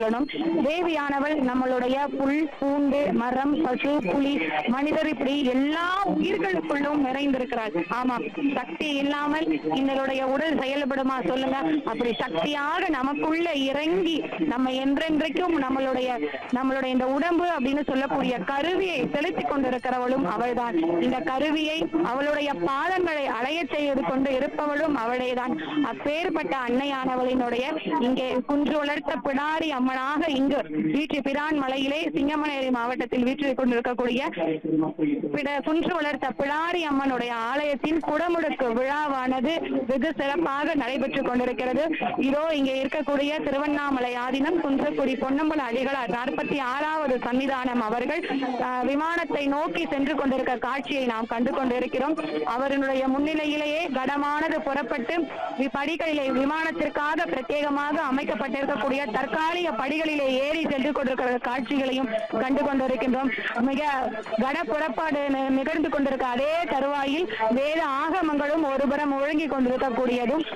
சொல்லணும் தேவியானவள் நம்மளுடைய புல் பூண்டு மரம் பசு புலி மனிதர் இப்படி எல்லா உயிர்களுக்குள்ளும் நிறைந்திருக்கிறாள் ஆமாம் சக்தி இல்லாமல் எங்களுடைய உடல் செயல்படுமா சொல்லுங்க அப்படி சக்தியாக நமக்குள்ள இறங்கி நம்ம என்றென்றைக்கும் நம்மளுடைய நம்மளுடைய இந்த உடம்பு அப்படின்னு சொல்லக்கூடிய கருவியை செலுத்திக் கொண்டிருக்கிறவளும் அவள்தான் இந்த கருவியை அவளுடைய பாதங்களை அலையச் செய்து கொண்டு இருப்பவளும் அவளேதான் அப்பேற்பட்ட அன்னையானவளினுடைய இங்கே குன்று வளர்த்த பிடாரி அம்மனாக இங்கு வீட்டு பிரான் மலையிலே சிங்கமனேரி மாவட்டத்தில் வீற்றிக் கொண்டிருக்கக்கூடிய பிட- குன்று வளர்த்த பிடாரி அம்மனுடைய ஆலயத்தின் குடமுடுக்கு விழாவானது வெகு சிறப்பாக நடைபெற்றுக் கொண்டிருக்கிறது இதோ இங்கே இருக்கக்கூடிய திருவண்ணாமலை ஆதீனம் குன்றக்குடி பொன்னம்பல அடிகளார் நாற்பத்தி ஆறாவது சன்னிதானம் அவர்கள் ஆஹ், விமானத்தை நோக்கி சென்று கொண்டிருக்க காட்சியை நாம் கண்டு கொண்டிருக்கிறோம் அவர்களுடைய முன்னிலையிலேயே கடமானது புறப்பட்டு வி- படிகளிலே விமானத்திற்காக பிரத்யேகமாக அமைக்கப்பட்டிருக்கக்கூடிய தற்காலிக படிகளிலே ஏறி சென்று கொண்டிருக்கிற காட்சிகளையும் கண்டு கொண்டிருக்கின்றோம் மிக கட புறப்பாடு நி- நிகழ்ந்து கொண்டிருக்க அதே தருவாயில் வேத ஆகமங்களும் ஒருபுறம் ஒழுங்கி கொண்டிருக்கக்கூடியதும்